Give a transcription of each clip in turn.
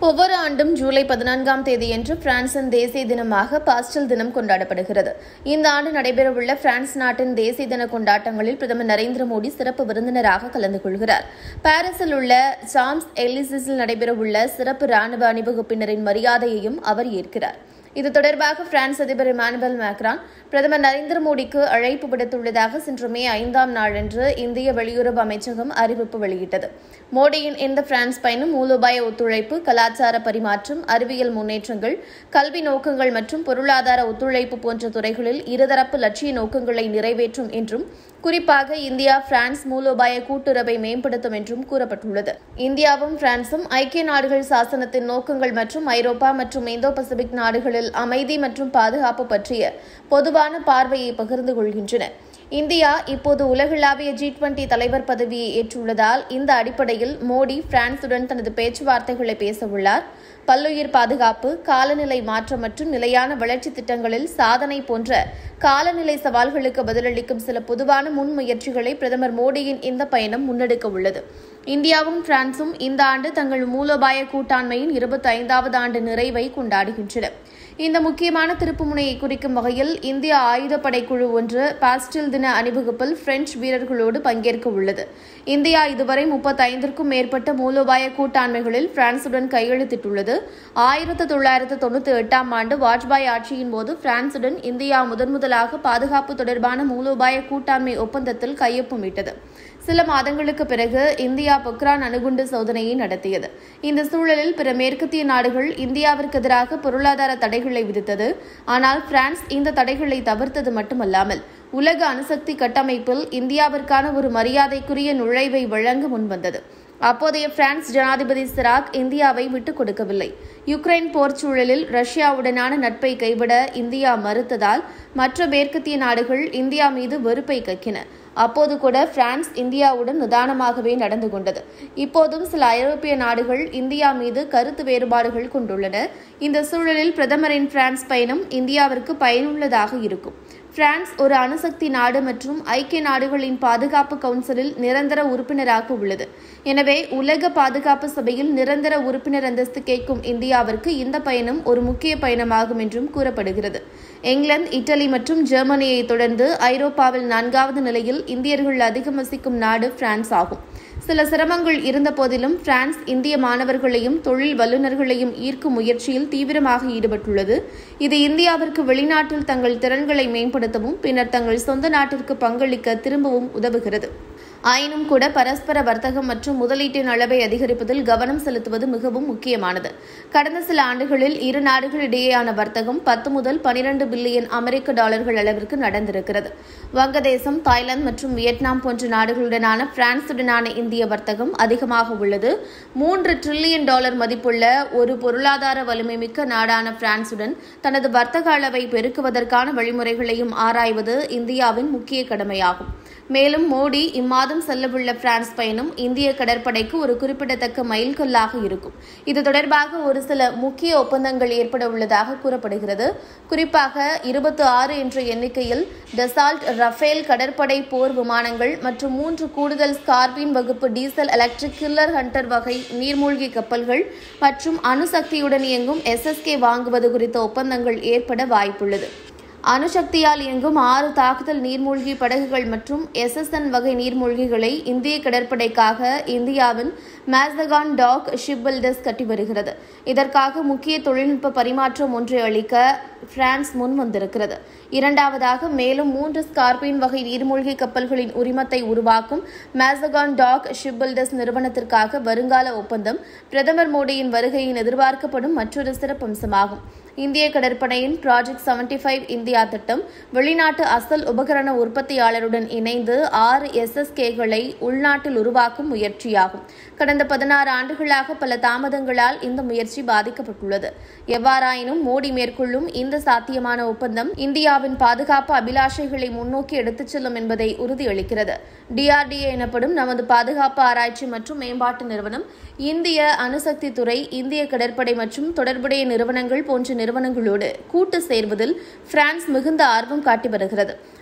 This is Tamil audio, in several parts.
ஒவ்வொரு ஆண்டும் ஜூலை பதினான்காம் தேதியன்று பிரான்சின் தேசிய தினமாக பாஸ்டல் தினம் கொண்டாடப்படுகிறது இந்த ஆண்டு நடைபெறவுள்ள பிரான்ஸ் நாட்டின் தேசிய தின கொண்டாட்டங்களில் பிரதமர் நரேந்திர மோடி சிறப்பு விருந்தினராக கலந்து கொள்கிறார் பாரிஸில் உள்ள சாம்ஸ் எலிசிஸில் நடைபெறவுள்ள சிறப்பு ராணுவ அணிவகுப்பினரின் மரியாதையையும் அவர் ஏற்கிறார் இது தொடர்பாக பிரான்ஸ் அதிபர் இமானுவேல் மேக்ரான் பிரதமர் நரேந்திர மோடிக்கு அழைப்பு விடுத்துள்ளதாக சென்ற மே ஐந்தாம் நாளன்று இந்திய வெளியுறவு அமைச்சகம் அறிவிப்பு வெளியிட்டது மோடியின் இந்த பிரான்ஸ் பயணம் மூலோபாய ஒத்துழைப்பு கலாச்சார பரிமாற்றம் அறிவியல் முன்னேற்றங்கள் கல்வி நோக்கங்கள் மற்றும் பொருளாதார ஒத்துழைப்பு போன்ற துறைகளில் இருதரப்பு லட்சிய நோக்கங்களை நிறைவேற்றும் என்றும் குறிப்பாக இந்தியா பிரான்ஸ் மூலோபாய கூட்டுறவை மேம்படுத்தும் என்றும் கூறப்பட்டுள்ளது இந்தியாவும் பிரான்சும் ஐக்கிய நாடுகள் சாசனத்தின் நோக்கங்கள் மற்றும் ஐரோப்பா மற்றும் இந்தோ பசிபிக் நாடுகளில் அமைதி மற்றும் பாதுகாப்பு பற்றிய பொதுவான பார்வையை பகிர்ந்து கொள்கின்றன இந்தியா இப்போது உலகளாவிய ஜி டுவெண்டி தலைவர் பதவியை ஏற்றுள்ளதால் இந்த அடிப்படையில் மோடி பிரான்சுடன் தனது பேச்சுவார்த்தைகளை பேசவுள்ளார் பல்லுயிர் பாதுகாப்பு காலநிலை மாற்றம் மற்றும் நிலையான வளர்ச்சி திட்டங்களில் சாதனை போன்ற காலநிலை சவால்களுக்கு பதிலளிக்கும் சில பொதுவான முன்முயற்சிகளை பிரதமர் மோடியின் இந்த பயணம் முன்னெடுக்க உள்ளது இந்தியாவும் பிரான்சும் இந்த ஆண்டு தங்கள் மூலோபாய கூட்டாண்மையின் இருபத்தி ஐந்தாவது ஆண்டு நிறைவை கொண்டாடுகின்றன இந்த முக்கியமான திருப்புமுனையை குறிக்கும் வகையில் இந்திய ஆயுதப்படை குழு ஒன்று பாஸ்டில் தின அணிவகுப்பில் பிரெஞ்சு வீரர்களோடு பங்கேற்க உள்ளது இந்தியா இதுவரை முப்பத்தைந்திற்கும் மேற்பட்ட மூலோபாய கூட்டாண்மைகளில் பிரான்சுடன் கையெழுத்திட்டுள்ளது ஆயிரத்து தொள்ளாயிரத்து தொண்ணூற்றி எட்டாம் ஆண்டு வாஜ்பாய் ஆட்சியின் போது பிரான்சுடன் இந்தியா முதன்முதலாக பாதுகாப்பு தொடர்பான மூலோபாய கூட்டாண்மை ஒப்பந்தத்தில் கையொப்பமிட்டது சில மாதங்களுக்கு பிறகு இந்தியா பொக்ரான் அணுகுண்டு சோதனையை நடத்தியது இந்த சூழலில் பிற மேற்கத்திய நாடுகள் இந்தியாவிற்கு எதிராக பொருளாதார தடைகளை விதித்தது ஆனால் பிரான்ஸ் இந்த தடைகளை தவிர்த்தது மட்டுமல்லாமல் உலக அணுசக்தி கட்டமைப்பில் இந்தியாவிற்கான ஒரு மரியாதைக்குரிய நுழைவை வழங்க முன்வந்தது அப்போதைய பிரான்ஸ் ஜனாதிபதி சிராக் இந்தியாவை விட்டுக் கொடுக்கவில்லை யுக்ரைன் போர் சூழலில் ரஷ்யாவுடனான நட்பை கைவிட இந்தியா மறுத்ததால் மற்ற மேற்கத்திய நாடுகள் இந்தியா மீது வெறுப்பை கக்கின அப்போது கூட பிரான்ஸ் இந்தியாவுடன் நிதானமாகவே நடந்து கொண்டது இப்போதும் சில ஐரோப்பிய நாடுகள் இந்தியா மீது கருத்து வேறுபாடுகள் கொண்டுள்ளன இந்த சூழலில் பிரதமரின் பிரான்ஸ் பயணம் இந்தியாவிற்கு பயனுள்ளதாக இருக்கும் பிரான்ஸ் ஒரு அணுசக்தி நாடு மற்றும் ஐக்கிய நாடுகளின் பாதுகாப்பு கவுன்சிலில் நிரந்தர உறுப்பினராக உள்ளது எனவே உலக பாதுகாப்பு சபையில் நிரந்தர உறுப்பினர் அந்தஸ்து கேட்கும் இந்தியாவிற்கு இந்த பயணம் ஒரு முக்கிய பயணமாகும் என்றும் கூறப்படுகிறது இங்கிலாந்து இட்டலி மற்றும் ஜெர்மனியை தொடர்ந்து ஐரோப்பாவில் நான்காவது நிலையில் இந்தியர்கள் அதிகம் வசிக்கும் நாடு பிரான்ஸ் ஆகும் சில சிரமங்கள் இருந்தபோதிலும் பிரான்ஸ் இந்திய மாணவர்களையும் தொழில் வல்லுநர்களையும் ஈர்க்கும் முயற்சியில் தீவிரமாக ஈடுபட்டுள்ளது இது இந்தியாவிற்கு வெளிநாட்டில் தங்கள் திறன்களை மேம்படுத்தவும் பின்னர் தங்கள் சொந்த நாட்டிற்கு பங்களிக்க திரும்பவும் உதவுகிறது ஆயினும் கூட பரஸ்பர வர்த்தகம் மற்றும் முதலீட்டின் அளவை அதிகரிப்பதில் கவனம் செலுத்துவது மிகவும் முக்கியமானது கடந்த சில ஆண்டுகளில் இரு நாடுகளிடையேயான வர்த்தகம் பத்து முதல் பனிரண்டு பில்லியன் அமெரிக்க டாலர்கள் அளவிற்கு நடந்திருக்கிறது வங்கதேசம் தாய்லாந்து மற்றும் வியட்நாம் போன்ற நாடுகளுடனான பிரான்சுடனான இந்திய வர்த்தகம் அதிகமாக உள்ளது மூன்று டிரில்லியன் டாலர் மதிப்புள்ள ஒரு பொருளாதார வலிமை மிக்க நாடான பிரான்சுடன் தனது வர்த்தக அளவை பெருக்குவதற்கான வழிமுறைகளையும் ஆராய்வது இந்தியாவின் முக்கிய கடமையாகும் மேலும் மோடி இம்மாதம் செல்லவுள்ள பிரான்ஸ் பயணம் இந்திய கடற்படைக்கு ஒரு குறிப்பிடத்தக்க மைல்கல்லாக இருக்கும் இது தொடர்பாக ஒரு சில முக்கிய ஒப்பந்தங்கள் ஏற்பட உள்ளதாக கூறப்படுகிறது குறிப்பாக இருபத்தி ஆறு என்ற எண்ணிக்கையில் டெசால்ட் ரஃபேல் கடற்படை போர் விமானங்கள் மற்றும் மூன்று கூடுதல் ஸ்கார்பின் வகுப்பு டீசல் எலக்ட்ரிக் கில்லர் ஹண்டர் வகை நீர்மூழ்கி கப்பல்கள் மற்றும் அணுசக்தியுடன் இயங்கும் எஸ்எஸ்கே வாங்குவது குறித்த ஒப்பந்தங்கள் ஏற்பட வாய்ப்புள்ளது அணுசக்தியால் இயங்கும் ஆறு தாக்குதல் நீர்மூழ்கி படகுகள் மற்றும் எஸ்எஸ்என் வகை நீர்மூழ்கிகளை இந்திய கடற்படைக்காக இந்தியாவின் மேசகான் டாக் ஷிப் பில்டர்ஸ் கட்டி வருகிறது இதற்காக முக்கிய தொழில்நுட்ப பரிமாற்றம் ஒன்றை அளிக்க பிரான்ஸ் முன் வந்திருக்கிறது இரண்டாவதாக மேலும் மூன்று ஸ்கார்பின் வகை நீர்மூழ்கி கப்பல்களின் உரிமத்தை உருவாக்கும் மேசகான் டாக் ஷிப் பில்டர்ஸ் நிறுவனத்திற்காக வருங்கால ஒப்பந்தம் பிரதமர் மோடியின் வருகையின் எதிர்பார்க்கப்படும் மற்றொரு சிறப்பம்சமாகும் இந்திய கடற்படையின் ப்ராஜெக்ட் செவன்டி ஃபைவ் இந்தியா திட்டம் வெளிநாட்டு அசல் உபகரண உற்பத்தியாளருடன் இணைந்து ஆறு எஸ்எஸ்கேகளை உள்நாட்டில் உருவாக்கும் முயற்சியாகும் கடந்த பதினாறு ஆண்டுகளாக பல தாமதங்களால் இந்த முயற்சி பாதிக்கப்பட்டுள்ளது எவ்வாறாயினும் மோடி மேற்கொள்ளும் இந்த சாத்தியமான ஒப்பந்தம் இந்தியாவின் பாதுகாப்பு அபிலாஷைகளை முன்னோக்கி எடுத்துச் செல்லும் என்பதை உறுதியளிக்கிறது டிஆர்டிஏ எனப்படும் நமது பாதுகாப்பு ஆராய்ச்சி மற்றும் மேம்பாட்டு நிறுவனம் இந்திய அணுசக்தி துறை இந்திய கடற்படை மற்றும் தொடர்புடைய நிறுவனங்கள் போன்ற நிறுவனங்களோடு கூட்டு சேர்வதில் பிரான்ஸ் மிகுந்த ஆர்வம் காட்டி வருகிறது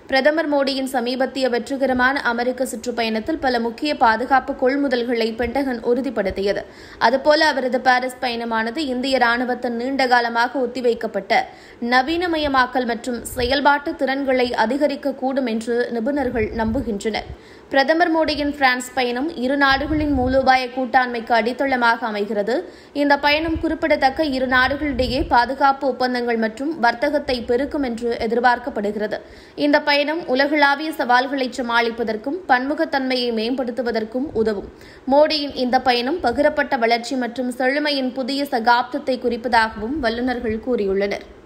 பிரதமர் மோடியின் சமீபத்திய வெற்றிகரமான அமெரிக்க சுற்றுப்பயணத்தில் பல முக்கிய பாதுகாப்பு கொள்முதல்களை பென்டகன் உறுதிப்படுத்தியது அதுபோல அவரது பாரிஸ் பயணமானது இந்திய ராணுவத்தின் நீண்டகாலமாக ஒத்திவைக்கப்பட்ட நவீனமயமாக்கல் மற்றும் செயல்பாட்டு திறன்களை அதிகரிக்கக்கூடும் என்று நிபுணர்கள் நம்புகின்றனர் பிரதமர் மோடியின் பிரான்ஸ் பயணம் இரு நாடுகளின் மூலோபாய கூட்டாண்மைக்கு அடித்தளமாக அமைகிறது இந்த பயணம் குறிப்பிடத்தக்க இரு நாடுகளிடையே பாதுகாப்பு ஒப்பந்தங்கள் மற்றும் வர்த்தகத்தை பெருக்கும் என்று எதிர்பார்க்கப்படுகிறது இந்த பயணம் உலகளாவிய சவால்களை சமாளிப்பதற்கும் பன்முகத்தன்மையை மேம்படுத்துவதற்கும் உதவும் மோடியின் இந்த பயணம் பகிரப்பட்ட வளர்ச்சி மற்றும் செழுமையின் புதிய சகாப்தத்தை குறிப்பதாகவும் வல்லுநர்கள் கூறியுள்ளனர்